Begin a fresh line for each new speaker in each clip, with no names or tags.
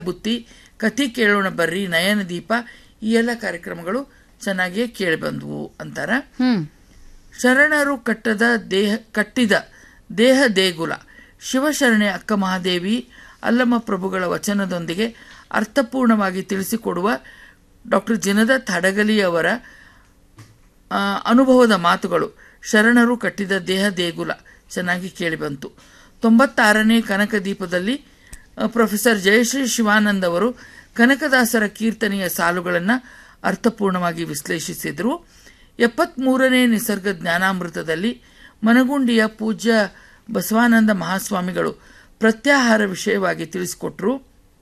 ಬುತ್ತಿ ಕಥೆ ಕೇಳೋಣ ಬರ್ರಿ ನಯನ ದೀಪ ಈ ಎಲ್ಲ ಕಾರ್ಯಕ್ರಮಗಳು ಚೆನ್ನಾಗಿಯೇ ಕೇಳಿಬಂದ್ವು ಅಂತಾರ
ಹ್ಮ್
ಶರಣರು ಕಟ್ಟದ ದೇಹ ಕಟ್ಟಿದ ದೇಹ ದೇಗುಲ ಶಿವಶರಣೆ ಅಕ್ಕ ಮಹಾದೇವಿ ಅಲ್ಲಮ್ಮ ಪ್ರಭುಗಳ ವಚನದೊಂದಿಗೆ ಅರ್ಥಪೂರ್ಣವಾಗಿ ತಿಳಿಸಿಕೊಡುವ ಡಾಕ್ಟರ್ ಜಿನದತ್ ಹಡಗಲಿ ಅವರ ಆ, ಅನುಭವದ ಮಾತುಗಳು ಶರಣರು ಕಟ್ಟಿದ ದೇಹ ದೇಗುಲ ಚೆನ್ನಾಗಿ ಕೇಳಿಬಂತು ತೊಂಬತ್ತಾರನೇ ಕನಕ ದೀಪದಲ್ಲಿ ಆ, ಪ್ರೊಫೆಸರ್ ಜಯಶ್ರೀ ಶಿವಾನಂದ್ ಅವರು ಕನಕದಾಸರ ಕೀರ್ತನೆಯ ಸಾಲುಗಳನ್ನು ಅರ್ಥಪೂರ್ಣವಾಗಿ ವಿಶ್ಲೇಷಿಸಿದರು ಎಪ್ಪತ್ಮೂರನೇ ನಿಸರ್ಗ ಜ್ಞಾನಾಮೃತದಲ್ಲಿ ಮನಗುಂಡಿಯ ಪೂಜ್ಯ ಬಸವಾನಂದ ಮಹಾಸ್ವಾಮಿಗಳು ಪ್ರತ್ಯಾಹಾರ ವಿಷಯವಾಗಿ ತಿಳಿಸಿಕೊಟ್ರು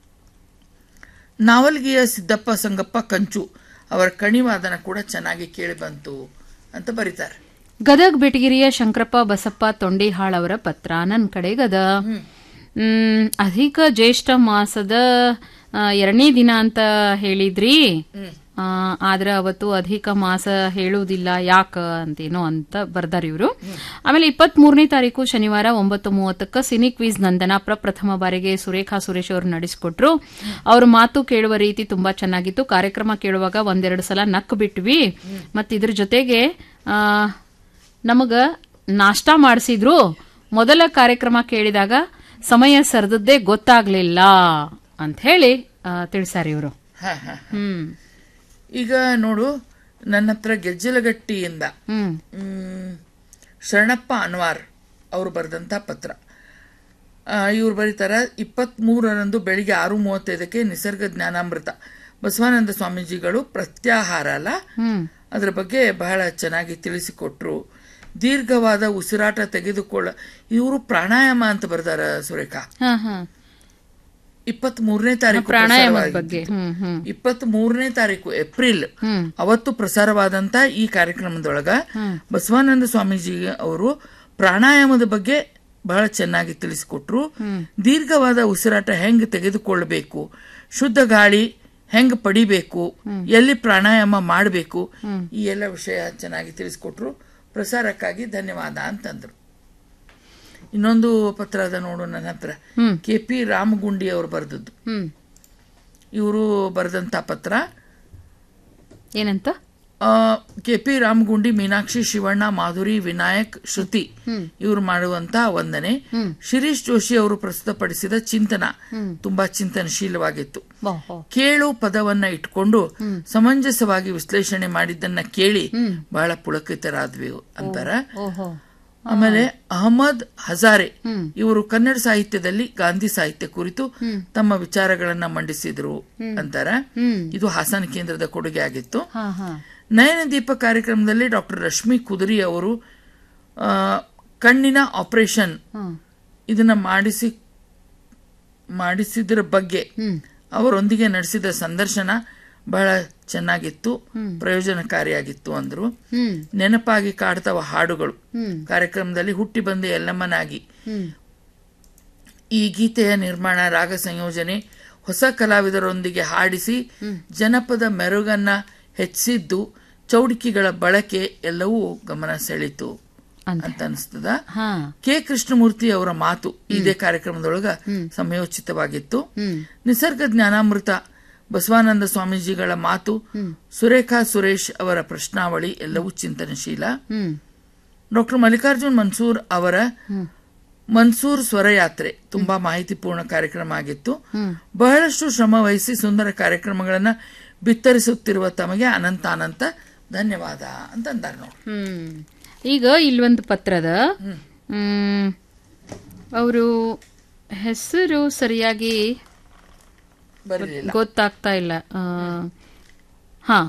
ನಾವಲ್ಗಿಯ ಸಿದ್ದಪ್ಪ ಸಂಗಪ್ಪ ಕಂಚು ಅವರ ಕಣಿವಾದನ ಕೂಡ ಚೆನ್ನಾಗಿ ಕೇಳಿಬಂತು ಅಂತ ಬರೀತಾರೆ
ಗದಗ್ ಬೆಟಗಿರಿಯ ಶಂಕರಪ್ಪ ಬಸಪ್ಪ ತೊಂಡಿಹಾಳ್ ಅವರ ಪತ್ರ ನನ್ನ ಕಡೆಗದ ಹ್ಮ್ ಅಧಿಕ ಜ್ಯೇಷ್ಠ ಮಾಸದ ಆ, ಎರಡನೇ ದಿನ ಅಂತ ಹೇಳಿದ್ರಿ ಆ, ಆದ್ರ ಅವತ್ತು ಅಧಿಕ ಮಾಸ ಹೇಳುವುದಿಲ್ಲ ಯಾಕ ಅಂತೇನೋ ಅಂತ ಬರ್ದಾರ ಇವರು ಆಮೇಲೆ ಇಪ್ಪತ್ತ್ ಮೂರನೇ ತಾರೀಕು ಶನಿವಾರ ಒಂಬತ್ತು ಮೂವತ್ತಕ್ಕ ಸಿನಿ ಕ್ವಿಜ್ ನಂದನ ಪ್ರಪ್ರಥಮ ಬಾರಿಗೆ ಸುರೇಖಾ ಸುರೇಶ್ ಅವರು ನಡೆಸಿಕೊಟ್ರು ಅವ್ರ ಮಾತು ಕೇಳುವ ರೀತಿ ತುಂಬಾ ಚೆನ್ನಾಗಿತ್ತು ಕಾರ್ಯಕ್ರಮ ಕೇಳುವಾಗ ಒಂದೆರಡು ಸಲ ನಕ್ಕು ಬಿಟ್ವಿ ಮತ್ ಇದ್ರ ಜೊತೆಗೆ ಆ, ನಮಗ ನಾಷ್ಟಾ ಮಾಡಿಸಿದ್ರು ಮೊದಲ ಕಾರ್ಯಕ್ರಮ ಕೇಳಿದಾಗ ಸಮಯ ಸರಿದದ್ದೇ ಗೊತ್ತಾಗ್ಲಿಲ್ಲ ಅಂತ ಹೇಳಿ ತಿಳಿಸಾರ ಇವರು
ಹ, ಹ.
ಹ್ಮ್
ಈಗ ನೋಡು ನನ್ನ ಹತ್ರ ಗೆಜ್ಜಲಗಟ್ಟಿಯಿಂದ
ಹ್ಮ್
ಮ್, ಶರಣಪ್ಪ ಅನ್ವಾರ್ ಅವರು ಬರೆದಂಥ ಪತ್ರ ಇವ್ರು ಬರೀತಾರ ಇಪ್ಪತ್ತ್ಮೂರರಂದು ಬೆಳಿಗ್ಗೆ ಆರು ಮೂವತ್ತೈದಕ್ಕೆ ನಿಸರ್ಗ ಜ್ಞಾನಾಮೃತ ಬಸವಾನಂದ ಸ್ವಾಮೀಜಿಗಳು ಪ್ರತ್ಯಾಹಾರ ಅಲ್ಲ
ಹ್ಮ್
ಅದರ ಬಗ್ಗೆ ಬಹಳ ಚೆನ್ನಾಗಿ ತಿಳಿಸಿಕೊಟ್ರು ದೀರ್ಘವಾದ ಉಸಿರಾಟ ತೆಗೆದುಕೊಳ್ಳ ಇವರು ಪ್ರಾಣಾಯಾಮ ಅಂತ ಬರ್ದಾರ ಸುರೇಖಾ
ಹಾ ಹಾ
ಇಪ್ಪತ್ತ್ ಮೂರನೇ ತಾರೀಕು
ಪ್ರಾಣಾಯಾಮದ ಬಗ್ಗೆ ಹ್ಮ್ ಹ್ಮ್
ಇಪ್ಪತ್ತ್ ಮೂರನೇ ತಾರೀಕು ಏಪ್ರಿಲ್
ಹ್ಮ್
ಅವತ್ತು ಪ್ರಸಾರವಾದಂತ ಈ ಕಾರ್ಯಕ್ರಮದೊಳಗ ಬಸವಾನಂದ ಸ್ವಾಮೀಜಿ ಅವರು ಪ್ರಾಣಾಯಾಮದ ಬಗ್ಗೆ ಬಹಳ ಚೆನ್ನಾಗಿ ತಿಳಿಸಿಕೊಟ್ರು ದೀರ್ಘವಾದ ಉಸಿರಾಟ ಹೆಂಗ್ ತೆಗೆದುಕೊಳ್ಳಬೇಕು ಶುದ್ಧ ಗಾಳಿ ಹೆಂಗ್ ಪಡಿಬೇಕು ಎಲ್ಲಿ ಪ್ರಾಣಾಯಾಮ ಮಾಡಬೇಕು ಈ ಎಲ್ಲ ವಿಷಯ ಚೆನ್ನಾಗಿ ತಿಳಿಸಿಕೊಟ್ರು ಪ್ರಸಾರಕ್ಕಾಗಿ ಧನ್ಯವಾದ ಅಂತಂದ್ರು ಇನ್ನೊಂದು ಪತ್ರ ಅದ ನೋಡು ನನ್ನ ಹತ್ರ
ಹ್ಮ್.
ಕೆ ಪಿ ರಾಮಗುಂಡಿ ಅವರು ಬರೆದದ್ದು
ಹ್ಮ್
ಇವರು ಬರೆದಂತ ಪತ್ರ
ಏನಂತ
ಕೆ ಪಿ ರಾಮಗುಂಡಿ ಮೀನಾಕ್ಷಿ ಶಿವಣ್ಣ ಮಾಧುರಿ ವಿನಾಯಕ್ ಶ್ರುತಿ ಇವರು ಮಾಡುವಂತ ವಂದನೆ ಶಿರೀಶ್ ಜೋಶಿ ಅವರು ಪ್ರಸ್ತುತಪಡಿಸಿದ ಚಿಂತನ ತುಂಬಾ ಚಿಂತನಶೀಲವಾಗಿತ್ತು
ಬಾ, ಬಾ.
ಕೇಳು ಪದವನ್ನ ಇಟ್ಕೊಂಡು ಸಮಂಜಸವಾಗಿ ವಿಶ್ಲೇಷಣೆ ಮಾಡಿದ್ದನ್ನ ಕೇಳಿ ಬಹಳ ಪುಳಕಿತರಾದ್ವಿ ಅಂತಾರ
ಓಹೋ
ಆಮೇಲೆ ಅಹಮದ್ ಹಜಾರೆ ಇವರು ಕನ್ನಡ ಸಾಹಿತ್ಯದಲ್ಲಿ ಗಾಂಧಿ ಸಾಹಿತ್ಯ ಕುರಿತು ತಮ್ಮ ವಿಚಾರಗಳನ್ನ ಮಂಡಿಸಿದ್ರು ಅಂತಾರ
ಹ್ಮ್
ಇದು ಹಾಸನ ಕೇಂದ್ರದ ಕೊಡುಗೆ ಆಗಿತ್ತು
ಹಾ ಹಾ
ನಯನ ದೀಪ ಕಾರ್ಯಕ್ರಮದಲ್ಲಿ ಡಾಕ್ಟರ್ ರಶ್ಮಿ ಕುದುರಿ ಅವರು ಆ, ಕಣ್ಣಿನ ಆಪರೇಷನ್
ಹ್ಮ್
ಇದನ್ನ ಮಾಡಿಸಿ ಮಾಡಿಸಿದ್ರ ಬಗ್ಗೆ
ಹ್ಮ್
ಅವರೊಂದಿಗೆ ನಡೆಸಿದ ಸಂದರ್ಶನ ಬಹಳ ಚೆನ್ನಾಗಿತ್ತು ಪ್ರಯೋಜನಕಾರಿಯಾಗಿತ್ತು ಅಂದ್ರು
ಹ್ಮ್
ನೆನಪಾಗಿ ಕಾಡ್ತವ ಹಾಡುಗಳು
ಹ್ಮ್
ಕಾರ್ಯಕ್ರಮದಲ್ಲಿ ಹುಟ್ಟಿ ಬಂದ ಎಲ್ಲಮ್ಮನಾಗಿ
ಹ್ಮ್
ಈ ಗೀತೆಯ ನಿರ್ಮಾಣ ರಾಗ ಸಂಯೋಜನೆ ಹೊಸ ಕಲಾವಿದರೊಂದಿಗೆ ಹಾಡಿಸಿ ಜನಪದ ಮೆರುಗನ್ನ ಹೆಚ್ಚಿದ್ದು ಚೌಡಿಕಿಗಳ ಬಳಕೆ ಎಲ್ಲವೂ ಗಮನ ಸೆಳೀತು
ಅಂತ
ಅಂತ ಅನಿಸ್ತದ
ಹಾ
ಕೆ ಕೃಷ್ಣಮೂರ್ತಿ ಅವರ ಮಾತು ಇದೇ ಕಾರ್ಯಕ್ರಮದೊಳಗ ಸಮಯೋಚಿತವಾಗಿತ್ತು
ಹ್ಮ್
ನಿಸರ್ಗ ಜ್ಞಾನಾಮೃತ ಬಸವಾನಂದ ಸ್ವಾಮೀಜಿಗಳ ಮಾತು ಸುರೇಖಾ ಸುರೇಶ್ ಅವರ ಪ್ರಶ್ನಾವಳಿ ಎಲ್ಲವೂ ಚಿಂತನಶೀಲ
ಹ್ಮ್
ಡಾಕ್ಟರ್ ಮಲ್ಲಿಕಾರ್ಜುನ್ ಮನ್ಸೂರ್ ಅವರ ಮನ್ಸೂರ್ ಸ್ವರಯಾತ್ರೆ ತುಂಬಾ ಮಾಹಿತಿಪೂರ್ಣ ಕಾರ್ಯಕ್ರಮ ಆಗಿತ್ತು ಬಹಳಷ್ಟು ಶ್ರಮ ವಹಿಸಿ ಸುಂದರ ಕಾರ್ಯಕ್ರಮಗಳನ್ನ ಬಿತ್ತರಿಸುತ್ತಿರುವ ತಮಗೆ ಅನಂತ ಅನಂತ ಧನ್ಯವಾದ ಅಂತ ಅಂದಾರ ನೋಡಿ
ಹ್ಮ್ ಈಗ ಇಲ್ಲೊಂದು ಪತ್ರದ ಹ್ಮ್ ಅವರು ಹೆಸರು ಸರಿಯಾಗಿ
ಬರಲಿಲ್ಲ
ಗೊತ್ತಾಗ್ತಾ ಇಲ್ಲ ಆ, ಹಾ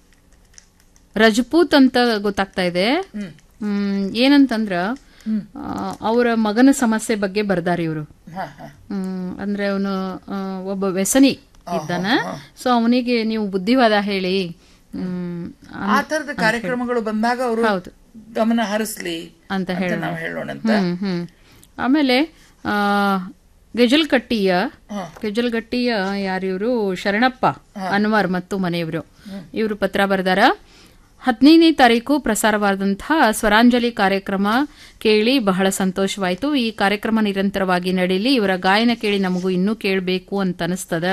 ರಜಪೂತ್ ಅಂತ ಗೊತ್ತಾಗ್ತಾ ಇದೆ
ಹ್ಮ್
ಹ್ಮ್ ಏನಂತಂದ್ರ ಆ, ಅವರ ಮಗನ ಸಮಸ್ಯೆ ಬಗ್ಗೆ ಬರ್ದಾರ ಇವರು
ಹಾ ಹಾ
ಹ್ಮ್ ಅಂದ್ರೆ ಅವನು ಒಬ್ಬ ವ್ಯಸನಿ ಇದ್ದಾನ ಸೊ ಅವನಿಗೆ ನೀವು ಬುದ್ಧಿವಾದ ಹೇಳಿ ಹ್ಮ್
ಆ ತರದ ಕಾರ್ಯಕ್ರಮಗಳು ಬಂದಾಗ ಅವರು
ಹೌದು
ಗಮನ ಹರಿಸ್ಲಿ
ಅಂತ
ಅಂತ
ಹೇಳಿ
ನಾವು ಹೇಳೋಣ ಅಂತ
ಹ್ಮ್ ಹ್ಮ್ ಆಮೇಲೆ ಆ, ಗೆಜಲ್ಕಟ್ಟಿಯ
ಹಾ.
ಗೆಜಲ್ಗಟ್ಟಿಯ ಯಾರಿವರು ಶರಣಪ್ಪ ಅನ್ವರ್ ಮತ್ತು ಮನೆಯವರು ಇವರು ಪತ್ರ ಬರೆದಾರ ಹದಿನೈದನೇ ತಾರೀಕು ಪ್ರಸಾರವಾದಂತಹ ಸ್ವರಾಂಜಲಿ ಕಾರ್ಯಕ್ರಮ ಕೇಳಿ ಬಹಳ ಸಂತೋಷವಾಯಿತು ಈ ಕಾರ್ಯಕ್ರಮ ನಿರಂತರವಾಗಿ ನಡೀಲಿ ಇವರ ಗಾಯನ ಕೇಳಿ ನಮಗೂ ಇನ್ನೂ ಕೇಳಬೇಕು ಅಂತ ಅನಿಸ್ತದ